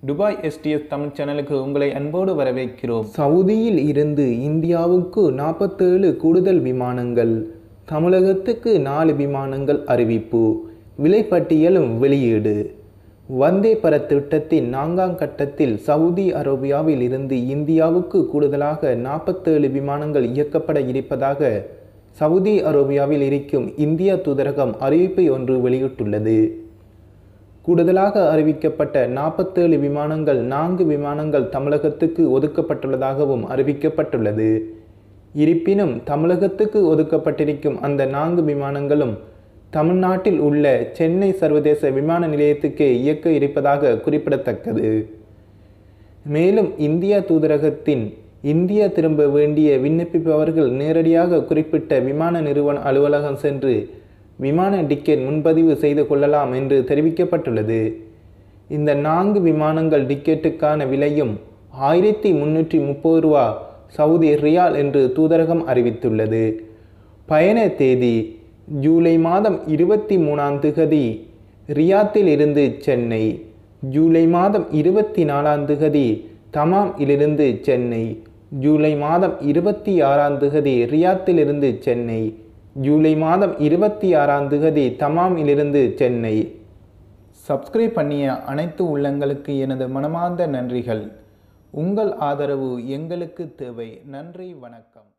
Dubai SDS Tamil சேனலுக்கு உங்களை அன்போடு வரவேற்கிறோம் சவுதியில் இருந்து இந்தியாவுக்கு நாற்பத்தேழு கூடுதல் விமானங்கள் தமிழகத்துக்கு நாலு விமானங்கள் அறிவிப்பு விலைப்பட்டியலும் வெளியீடு வந்தே பாரத் திட்டத்தின் நான்காம் கட்டத்தில் சவுதி அரேபியாவில் இருந்து இந்தியாவுக்கு கூடுதலாக நாற்பத்தேழு விமானங்கள் இயக்கப்பட இருப்பதாக சவுதி அரேபியாவில் இருக்கும் இந்திய தூதரகம் அறிவிப்பை ஒன்று வெளியிட்டுள்ளது கூடுதலாக அறிவிக்கப்பட்ட நாற்பத்தேழு விமானங்கள் நான்கு விமானங்கள் தமிழகத்துக்கு ஒதுக்கப்பட்டுள்ளதாகவும் அறிவிக்கப்பட்டுள்ளது இருப்பினும் தமிழகத்துக்கு ஒதுக்கப்பட்டிருக்கும் அந்த நான்கு விமானங்களும் தமிழ்நாட்டில் உள்ள சென்னை சர்வதேச விமான நிலையத்துக்கே இயக்க இருப்பதாக குறிப்பிடத்தக்கது மேலும் இந்திய தூதரகத்தின் இந்தியா திரும்ப வேண்டிய விண்ணப்பிப்பவர்கள் நேரடியாக குறிப்பிட்ட விமான நிறுவன அலுவலகம் சென்று விமான டிக்கெட் முன்பதிவு செய்து கொள்ளலாம் என்று தெரிவிக்கப்பட்டுள்ளது இந்த நான்கு விமானங்கள் டிக்கெட்டுக்கான விலையும் ஆயிரத்தி முன்னூற்றி முப்பது ரூபா சவுதி ரியால் என்று தூதரகம் அறிவித்துள்ளது பயண தேதி ஜூலை மாதம் இருபத்தி மூணாம் திகதி ரியாத்தில் இருந்து சென்னை ஜூலை மாதம் இருபத்தி நாலாம் திகதி தமாம் இலிருந்து சென்னை ஜூலை மாதம் இருபத்தி ஆறாம் திகதி ரியாத்திலிருந்து சென்னை ஜூலை மாதம் இருபத்தி ஆறாம் திகதி தமாமிலிருந்து சென்னை சப்ஸ்கிரைப் பண்ணிய அனைத்து உள்ளங்களுக்கு எனது மனமார்ந்த நன்றிகள் உங்கள் ஆதரவு எங்களுக்கு தேவை நன்றி வணக்கம்